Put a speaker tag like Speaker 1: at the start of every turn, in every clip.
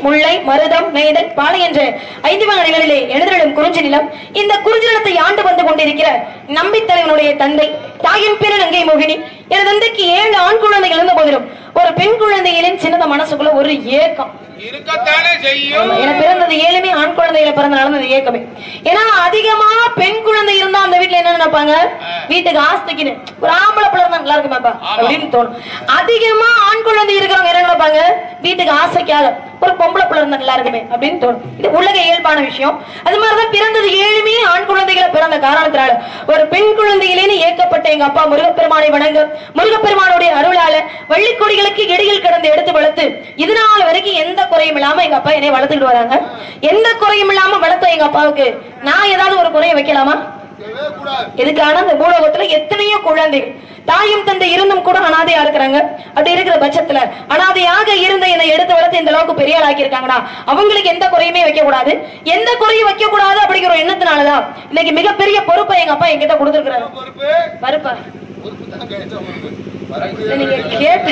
Speaker 1: முல்லை மருதம் நெய்தல் பாலை என்ற ஐந்து வகை நிலங்களிலே எழுதலும் குறிஞ்சி நிலம் இந்த குறிஞ்சி நிலத்தை ஆண்டு வந்து கொண்டிருக்கிற நம்பித்தலைவனுடைய தந்தை தாயின் பேரு நங்கை மோகினி எனது தந்தைக்கு ஏழு ஆண் குழந்தைகள் இருந்த போதிலும் ஒரு பெண் குழந்தைகளின் சின்னத மனசுக்குள்ள ஒரு ஏக்கம்
Speaker 2: இருக்கத்தானே செய்யும்
Speaker 1: என பிறந்தது ஏழுமே ஆண் குழந்தைகளை பிறந்த நடந்தது ஏக்கமே ஏன்னா அதிகமா பெண் குழந்தை இருந்தா அந்த வீட்டுல என்ன நினைப்பாங்க வீட்டுக்கு ஆஸ்திக்குன்னு ஒரு ஆம்பளை பிள்ளை இருந்தா நல்லா இருக்குமேப்பா அப்படின்னு தோணும் அதிகமா ஆண் குழந்தை இருக்கிறவங்க என்ன நினைப்பாங்க வீட்டுக்கு ஆசைக்காக ஒரு பொம்பளை பிள்ளை இருந்தா நல்லா இருக்குமே அப்படின்னு தோணும் இது உலக இயல்பான விஷயம் அது மாதிரிதான் பிறந்தது ஏழுமே ஆண் குழந்தைகளை பிறந்த காரணத்தினால ஒரு பெண் குழந்தையிலேன்னு ஏக்கப்பட்ட எங்க அப்பா முருகப்பெருமானை வணங்க முருகப்பெருமானுடைய அருளால வள்ளிக்கொடிகளுக்கு இடையில் கிடந்து எடுத்து வளர்த்து இது நாள் வரைக்கும் எந்த குறையும் இல்லாம எங்க அப்பா என்னை வளர்த்துக்கிட்டு வராங்க எந்த குறையும் இல்லாம வளர்த்த எங்க அப்பாவுக்கு நான் ஏதாவது ஒரு குறையை வைக்கலாமா இதுக்கான இந்த பூலோகத்துல எத்தனையோ குழந்தைகள் தாயும் தந்தை இருந்தும் கூட அனாதையா இருக்கிறாங்க அப்படி இருக்கிற பட்சத்துல அனாதையாக இருந்த என்னை எடுத்து வளர்த்து இந்த அளவுக்கு பெரிய ஆளாக்கி இருக்காங்கன்னா அவங்களுக்கு எந்த குறையுமே வைக்க கூடாது எந்த குறையும் வைக்க கூடாது அப்படிங்கிற ஒரு எண்ணத்தினாலதான் இன்னைக்கு மிகப்பெரிய பொறுப்பை எங்க அப்பா என்கிட்ட கொடுத்துருக்காரு
Speaker 2: பொறுப்பு
Speaker 1: பருப்பா
Speaker 2: பொறுப்பு தான் கேட்டேன் உங்களுக்கு
Speaker 1: இதை நீங்க கேட்டு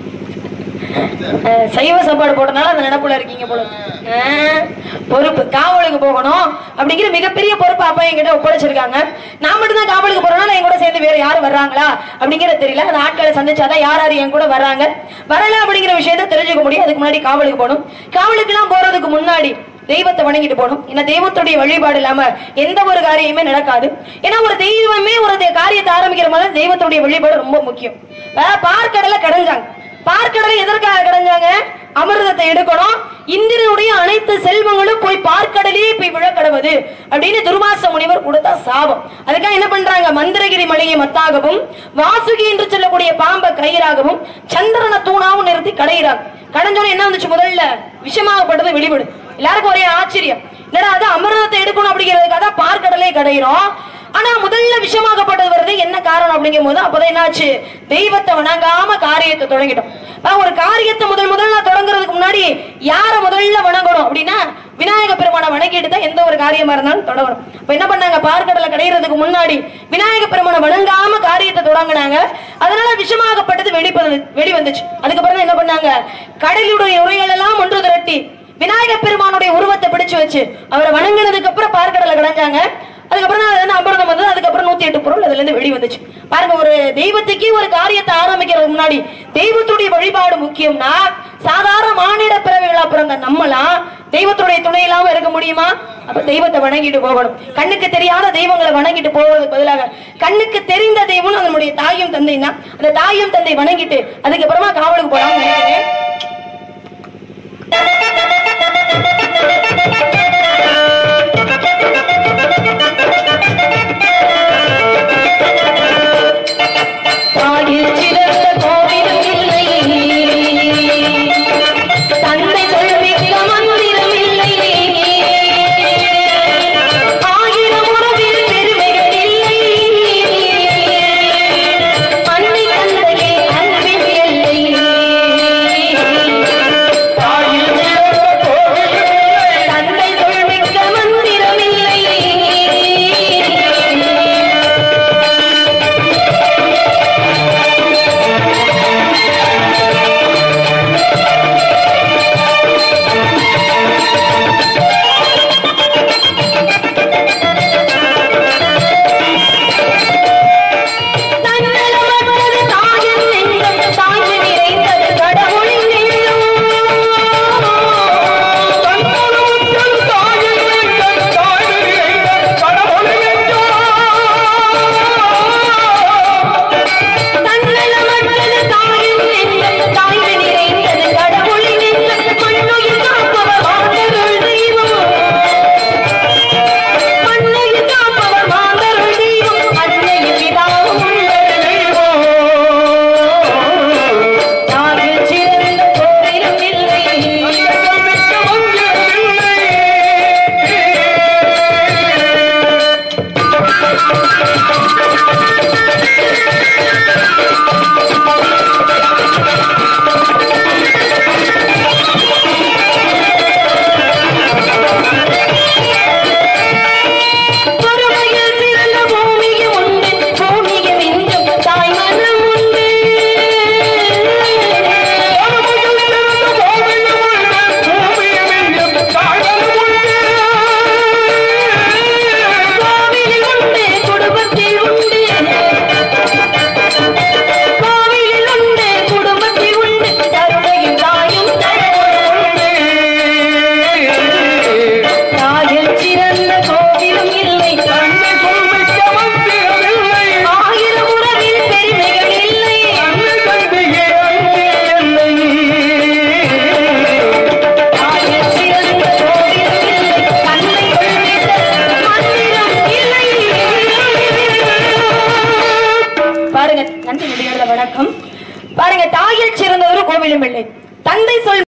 Speaker 1: அஹ், சைவ சாப்பாடு போட்டனால அந்த நினைப்புல இருக்கீங்க போல அஹ், பொறுப்பு காவலுக்கு போகணும் அப்படிங்கிற மிகப்பெரிய பொறுப்பு அப்பா என்கிட்ட ஒப்படைச்சிருக்காங்க நான் மட்டும் தான் காவலுக்கு போறனால என் கூட சேர்ந்து வேற யாரும் வர்றாங்களா அப்படிங்கறது தெரியல அந்த ஆட்களை சந்திச்சாதான் யார் யார் என் கூட வர்றாங்க வரல அப்படிங்கிற விஷயத்த தெரிஞ்சுக்க முடியும் அதுக்கு முன்னாடி காவலுக்கு போகணும் காவலுக்கு எல்லாம் போறதுக்கு முன்னாடி தெய்வத்தை வணங்கிட்டு போகணும் ஏன்னா தெய்வத்துடைய வழிபாடு இல்லாம எந்த ஒரு காரியமே நடக்காது ஏன்னா ஒரு தெய்வமே ஒரு தெ- காரியத்தை ஆரம்பிக்கிற மாதிரி தெய்வத்துடைய வழிபாடு ரொம்ப முக்கியம் வேற பார்க்கடலை கடைஞ்சாங்க பார்க்கடலை எதற்காக கடைஞ்சாங்க அமிர்தத்தை எடுக்கணும் இந்திரனுடைய அனைத்து செல்வங்களும் போய் பார்க்கடலே போய் விழக்கடவது அப்படின்னு துர்வாச முனிவர் கொடுத்த சாபம் அதுக்காக என்ன பண்றாங்க மந்திரகிரி மலையை மத்தாகவும் வாசுகி என்று சொல்லக்கூடிய பாம்பை கயிறாகவும் சந்திரனை தூணாவும் நிறுத்தி கடையிறாங்க கடைஞ்சோன்னு என்ன வந்துச்சு முதல்ல விஷமாகப்பட்டது வெளிவிடு எல்லாருக்கும் ஒரே ஆச்சரியம் என்னடா அது அமிர்தத்தை எடுக்கணும் அப்படிங்கிறதுக்காக தான் பார்க்கடலே கடையிறோம் ஆனா முதல்ல விஷமாகப்பட்டது வருது என்ன காரணம் அப்படிங்கும் போது அப்பதான் என்னாச்சு தெய்வத்தை வணங்காம காரியத்தை தொடங்கிட்டோம் அப்ப ஒரு காரியத்தை முதல் முதல்ல தொடங்குறதுக்கு முன்னாடி யார முதல்ல வணங்கணும் அப்படின்னா விநாயக பெருமானை வணங்கிட்டு தான் எந்த ஒரு காரியமா இருந்தாலும் தொடங்கணும் இப்ப என்ன பண்ணாங்க பார்க்கடலை கடையிறதுக்கு முன்னாடி விநாயக பெருமானை வணங்காம காரியத்தை தொடங்கினாங்க அதனால விஷமாகப்பட்டது வெளிப்பது வெளி வந்துச்சு அதுக்கப்புறம் தான் என்ன பண்ணாங்க கடலுடைய உரைகள் எல்லாம் ஒன்று திரட்டி விநாயக பெருமானுடைய உருவத்தை பிடிச்சு வச்சு அவரை வணங்கினதுக்கு அப்புறம் பார்க்கடலை கடைஞ்சாங்க அதுக்கப்புறம் தான் அது வந்து அமிர்தம் வந்தது அதுக்கப்புறம் நூத்தி எட்டு பொருள் அதுல இருந்து வெளி வந்துச்சு பாருங்க ஒரு தெய்வத்துக்கே ஒரு காரியத்தை ஆரம்பிக்கிறதுக்கு முன்னாடி தெய்வத்துடைய வழிபாடு முக்கியம்னா சாதாரண மானிட பிறவிகளா பிறந்த நம்மலாம் தெய்வத்துடைய துணை இல்லாம இருக்க முடியுமா அப்ப தெய்வத்தை வணங்கிட்டு போகணும் கண்ணுக்கு தெரியாத தெய்வங்களை வணங்கிட்டு போவதற்கு பதிலாக கண்ணுக்கு தெரிந்த தெய்வம் நம்முடைய தாயும் தந்தை தான் அந்த தாயும் தந்தை வணங்கிட்டு அதுக்கப்புறமா காவலுக்கு போலாம்னு நினைக்கிறேன் தாயில் சிறந்த கோவிலும் இல்லை தந்தை சொல்மிக்க மந்திரம் இல்லை ஆயிரம் உறவில் பெருமைகள் இல்லை அன்னை தந்தையே அன்பில் இல்லை என்னுடைய வணக்கம் பாருங்க தாயில் சிறந்த ஒரு கோவிலும் இல்லை தந்தை சொல்